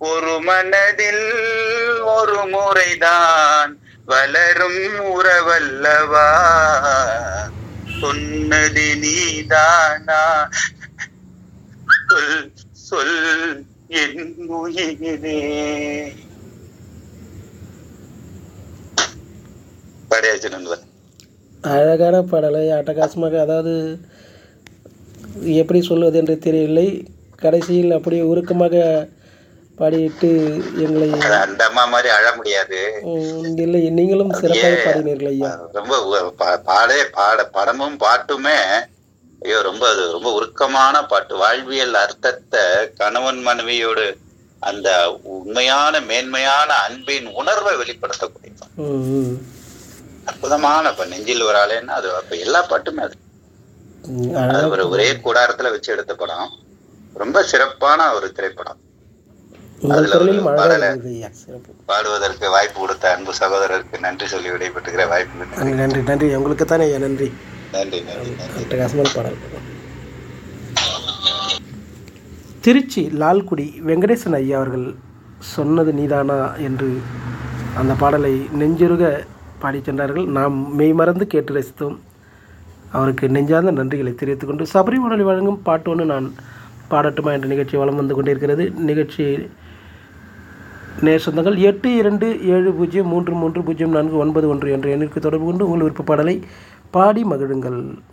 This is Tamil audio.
ஒரு மனதில் ஒரு முறைதான் வளரும் உறவல்லவா சொன்னது நீதானா சொல் சொல் என் உயிரே படையாச்சு நண்பர் அழகான பாடலை அட்டகாசமாக அதாவது எப்படி சொல்வது என்று தெரியவில்லை கடைசியில் அப்படியே உருக்கமாக பாடிட்டு எங்களை அது அந்த அம்மா மாதிரி அழ முடியாது ம், இல்லை நீங்களும் சிறப்பாக பாடினீர்கள் ஐயா ரொம்ப உ- பா- பாடே பாட படமும் பாட்டுமே ஐயோ ரொம்ப அது ரொம்ப உருக்கமான பாட்டு வாழ்வியல் அர்த்தத்தை கணவன் மனைவியோடு அந்த உண்மையான மேன்மையான அன்பின் உணர்வை வெளிப்படுத்தக்கூடிய பாட்டு. ம், ம். அற்புதமான இப்ப நெஞ்சில் ஒரு ஆளேன்னா அது அப்ப எல்லா பாட்டுமே அது ம், அது அழகா ஒரு ஒரே கூடாரத்துல வச்சு எடுத்த படம் ரொம்ப சிறப்பான ஒரு திரைப்படம் உங்கள் அதுல ஒரு குரலிலும் அழகாக பாடலை- இருந்தது ஐயா சிறப்பு பாடுவதற்கு வாய்ப்பு கொடுத்த அன்பு சகோதரருக்கு நன்றி சொல்லி விடைபெற்றுகிற வாய்ப்பு நன்றி நன்றி நன்றி உங்களுக்கு தானே ஐயா நன்றி நன்றி நன்றி நன்றி அட்டகாசமான பாடல் திருச்சி லால்குடி வெங்கடேசன் ஐயா அவர்கள் சொன்னது நீதானா என்று அந்த பாடலை நெஞ்சுருக பாடிச் சென்றார்கள் நாம் மெய்மறந்து கேட்டு ரசித்தோம் அவருக்கு நெஞ்சார்ந்த நன்றிகளை தெரிவித்துக் கொண்டு சபரிமலை வழங்கும் பாட்டு ஒன்று நான் பாடட்டுமா என்ற நிகழ்ச்சி வலம் வந்து கொண்டிருக்கிறது நிகழ்ச்சி நேர் சொந்தங்கள் எட்டு இரண்டு ஏழு பூஜ்ஜியம் மூன்று மூன்று பூஜ்ஜியம் நான்கு ஒன்பது ஒன்று என்ற எண்ணிற்கு தொடர்பு கொண்டு உங்கள் விருப்ப பாடலை பாடி மகிழுங்கள்